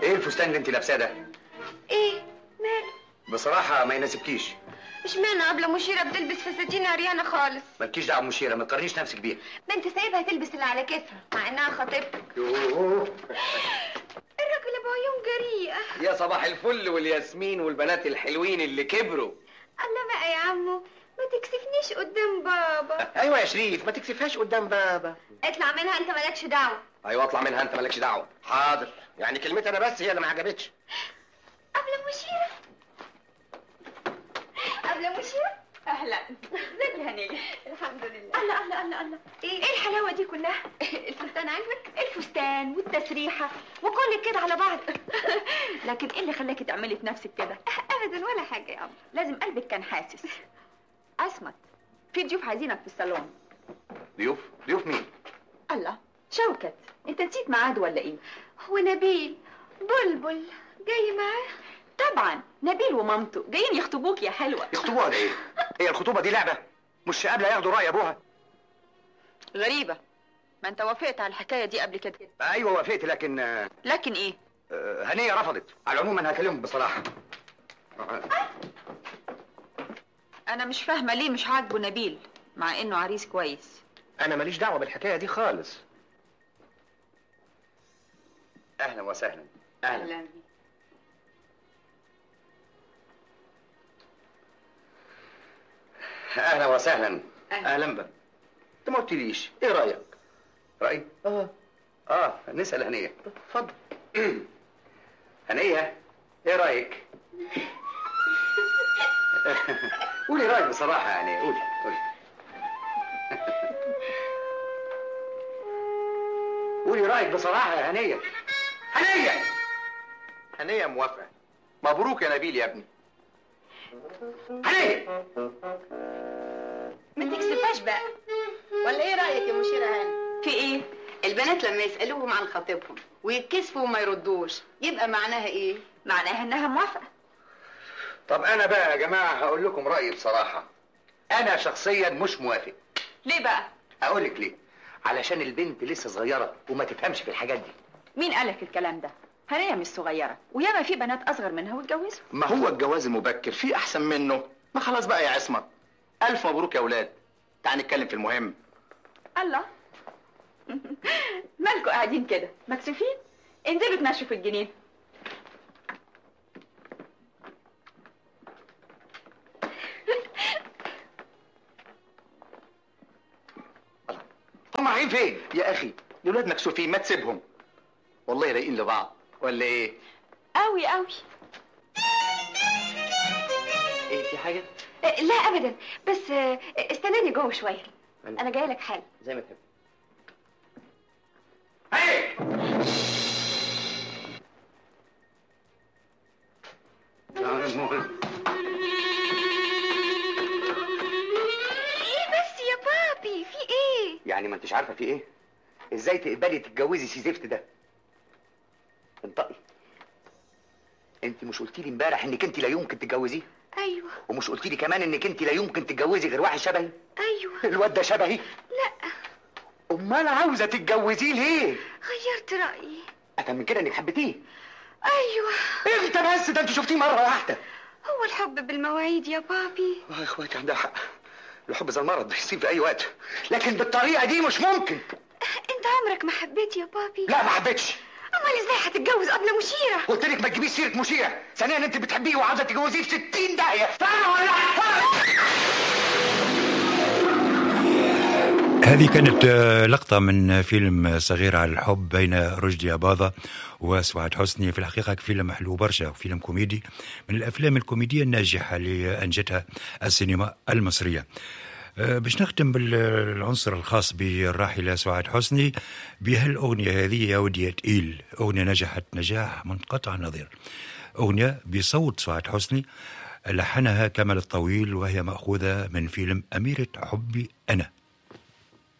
ايه الفستان اللي انت لابساه ده ايه ماله بصراحه ما يناسبكيش اشمعنى قبل مشيرة بتلبس فساتين عريانة خالص مالكيش دعوه بمشيره ما تقارنيش نفسك بيها ما انت سايبها تلبس اللي على كتفها مع انها خطيبتك يوه. الراجل ابو عيون جريئة يا صباح الفل والياسمين والبنات الحلوين اللي كبروا الله بقى يا عمو ما تكسفنيش قدام بابا ايوه يا شريف ما تكسفهاش قدام بابا اطلع منها انت مالكش دعوة ايوه اطلع منها انت مالكش دعوه حاضر يعني كلمتي انا بس هي اللي ما عجبتش قبل مشيرة قبل مشيرة اهلا ازيك يا هنيه الحمد لله الله الله الله الله ايه ايه الحلاوه دي كلها الفستان عاجبك الفستان والتسريحه وكلك كده على بعض لكن ايه اللي خلاكي تعملي في نفسك كده ابدا ولا حاجة يا عم لازم قلبك كان حاسس اسمت في ضيوف عايزينك في الصالون ضيوف ضيوف مين الله شوكت انت نسيت ميعاد ولا ايه ونبيل بلبل جاي معاه طبعا نبيل ومامته جايين يخطبوك يا حلوه يخطبوها ولا ايه هي الخطوبه دي لعبه مش قبل ياخدوا راي ابوها غريبه ما انت وافقت على الحكايه دي قبل كده ايوه وافقت لكن آه، لكن ايه آه، هنيه رفضت على العموم انا هكلمهم بصراحه آه، انا مش فاهمه ليه مش عاجبه نبيل مع انه عريس كويس انا ماليش دعوه بالحكايه دي خالص اهلا وسهلا اهلا اهلا وسهلا أهلا. اهلا بك انت ما قلتليش ايه رايك رايي اه اه نسال هنيه اتفضل هنيه ايه رايك قولي رايك بصراحه يعني قولي قولي قولي رايك بصراحه يا هنيه هنيه هنيه موافقه مبروك يا نبيل يا ابني هنيه ما تكسفهاش بقى ولا ايه رايك يا مشيره هاني في ايه البنات لما يسالوهم عن خطيبهم ويتكسفوا وما يردوش يبقى معناها ايه معناها انها موافقه طب انا بقى يا جماعه هقول لكم رايي بصراحه انا شخصيا مش موافق ليه بقى اقول لك ليه علشان البنت لسه صغيره وما تفهمش في الحاجات دي مين قالك الكلام ده هنيه مش صغيره وياما في بنات اصغر منها واتجوزوا ما هو الجواز المبكر في احسن منه ما خلاص بقى يا عصمت الف مبروك يا اولاد تعال نتكلم في المهم الله مالكوا قاعدين كده مكسوفين انزلوا تمشوا في الجنين هم رايحين فين يا اخي الاولاد مكسوفين ما تسيبهم والله رايقين لبعض ولا ايه قوي قوي ايه في حاجه آه، لا ابدا بس آه، استناني جوه شويه انا جايه لك حالا زي ما تحب هنيه ايه بس يا بابي في ايه يعني ما انتش عارفه في ايه ازاي تقبلي تتجوزي سي زفت ده انطقي انت مش قلتي لي امبارح انك انت لا يمكن تتجوزيه ايوه ومش قلتي لي كمان انك انت لا يمكن تتجوزي غير واحد شبهي ايوه الواد ده شبهي لا امال عاوزه تتجوزيه ليه غيرت رايي افهم من كده انك حبيتيه ايوه انت بس ده انت شفتيه مره واحده هو الحب بالمواعيد يا بابي اه يا اخواتي عندها حق الحب زي المرض بيصيب في اي وقت لكن بالطريقه دي مش ممكن انت عمرك ما حبيت يا بابي لا ما حبيتش امال ازاي هتتجوز قبل مشيره قلت لك ما تجيبيش سيره مشيع ثانيا انت بتحبيه وعاوزه تتجوزيه في 60 داهيه فاهمه ولا لا؟ هذه كانت آه، لقطة من فيلم صغير على الحب بين رشدي أباظة وسعاد حسني في الحقيقة فيلم حلو برشا وفيلم كوميدي من الأفلام الكوميدية الناجحة اللي أنجتها السينما المصرية آه، باش نختم بالعنصر الخاص بالراحلة سعاد حسني بهالأغنية هذه يا ودي يا تقيل أغنية نجحت نجاح منقطع النظير أغنية بصوت سعاد حسني لحنها كمال الطويل وهي مأخوذة من فيلم أميرة حبي أنا